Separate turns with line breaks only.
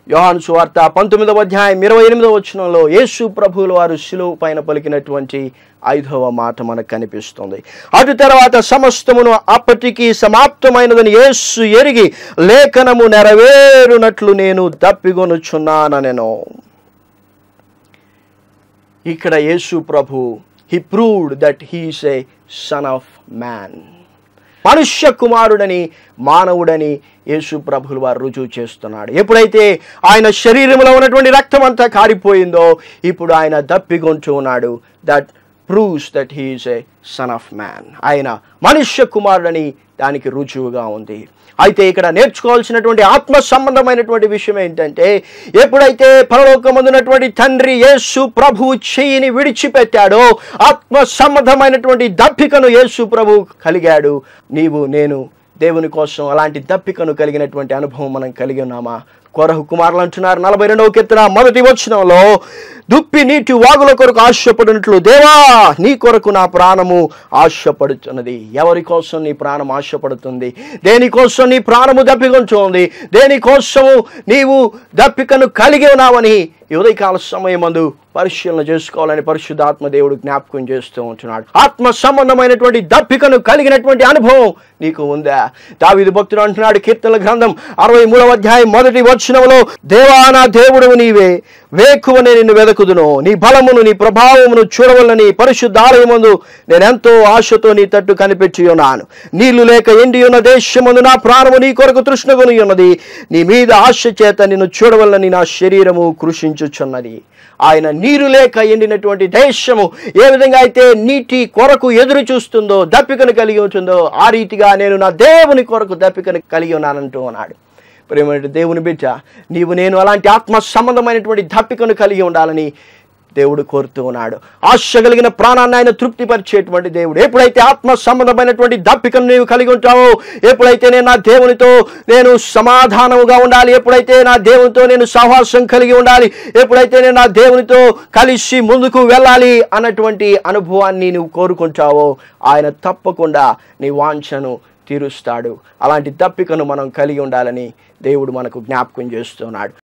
యోహాను సువార్త పంతొమ్మిదవ అధ్యాయం ఇరవై ఎనిమిదవ వచనంలో యేసు ప్రభువుల వారు శిలువ పైన పలికినటువంటి ఐదవ మాట మనకు కనిపిస్తుంది అటు తర్వాత సమస్తమును అప్పటికి సమాప్తమైనదని యేసు ఎరిగి లేఖనము నెరవేరునట్లు నేను దప్పిగొనుచున్నానెను ఇక్కడ యేసు ప్రభు he proved that he's a son of man మనుష్య కుమారుడని మానవుడని యేసు ప్రభులు వారు రుజువు చేస్తున్నాడు ఎప్పుడైతే ఆయన శరీరంలో ఉన్నటువంటి రక్తం అంతా కారిపోయిందో ఇప్పుడు ఆయన దప్పిగొంటూ ఉన్నాడు that proves that he is a son of man ఆయన మనుష్య కుమారుడని దానికి రుజువుగా ఉంది అయితే ఇక్కడ నేర్చుకోవాల్సినటువంటి ఆత్మ సంబంధమైనటువంటి విషయం ఏంటంటే ఎప్పుడైతే పరలోకమందున్నటువంటి తండ్రి యేసు ప్రభు చెయ్యిని విడిచిపెట్టాడో ఆత్మ సంబంధమైనటువంటి దప్పికను యేసు ప్రభు కలిగాడు నీవు నేను దేవుని కోసం అలాంటి దప్పికను కలిగినటువంటి అనుభవం మనం కలిగి ఉన్నామా కొరహు కుమారులు అంటున్నారు నలభై రెండవ కీర్తన మొదటి వచనంలో దుప్పి నీటి వాగుల కొరకు ఆశపడినట్లు దేవా నీ కొరకు నా ప్రాణము ఆశపడుతున్నది ఎవరి కోసం నీ ప్రాణం ఆశపడుతుంది దేనికోసం నీ ప్రాణము దప్పికొంచుంది దేనికోసము నీవు దప్పికను కలిగి ఉన్నావని ఈ ఉదయకాల సమయమందు పరిశీలన చేసుకోవాలని పరిశుద్ధాత్మ దేవుడు జ్ఞాపకం చేస్తూ ఉంటున్నాడు ఆత్మ సంబంధమైనటువంటి దప్పికను కలిగినటువంటి అనుభవం నీకు ఉందా దావిదు భక్తుడు అంటున్నాడు కీర్తన గ్రంథం అరవై మూడవ అధ్యాయం మొదటి వచనంలో దేవా నా దేవుడు నీవే వేకువనే నిన్ను వెదకుదును నీ బలమును నీ ప్రభావమును చూడవలని పరిశుద్ధ ఆలయమందు నేనెంతో ఆశతో నీ తట్టు కనిపెట్టి ఉన్నాను నీళ్లు లేక ఎండి ఉన్న దేశమందు నా ప్రాణము నీ కొరకు తృష్ణగొని ఉన్నది నీ మీద ఆశ చేత నిన్ను చూడవలని నా శరీరము కృషించుచున్నది ఆయన నీరు లేక ఎండినటువంటి దేశము ఏ విధంగా అయితే నీటి కొరకు ఎదురు చూస్తుందో దప్పికను కలిగి ఉంటుందో ఆ రీతిగా నేను నా దేవుని కొరకు దప్పికను కలిగి ఉన్నానంటూ ఉన్నాడు ప్రేమ దేవుని బిడ్డ నీవు నేను అలాంటి ఆత్మ సంబంధమైనటువంటి దప్పికను కలిగి ఉండాలని దేవుడు కోరుతూ ఉన్నాడు ఆశ కలిగిన ప్రాణాన్ని ఆయన తృప్తిపరిచేటువంటి దేవుడు ఎప్పుడైతే ఆత్మ సంబంధమైనటువంటి దప్పికను నీవు కలిగి ఉంటావో ఎప్పుడైతే నేను నా దేవునితో నేను సమాధానముగా ఉండాలి ఎప్పుడైతే నా దేవునితో నేను సహవాసం కలిగి ఉండాలి ఎప్పుడైతే నేను నా దేవునితో కలిసి ముందుకు వెళ్ళాలి అన్నటువంటి అనుభవాన్ని నువ్వు కోరుకుంటావో ఆయన తప్పకుండా నీ వాంఛను తీరుస్తాడు అలాంటి దప్పికను మనం కలిగి ఉండాలని దేవుడు మనకు జ్ఞాపకం చేస్తున్నాడు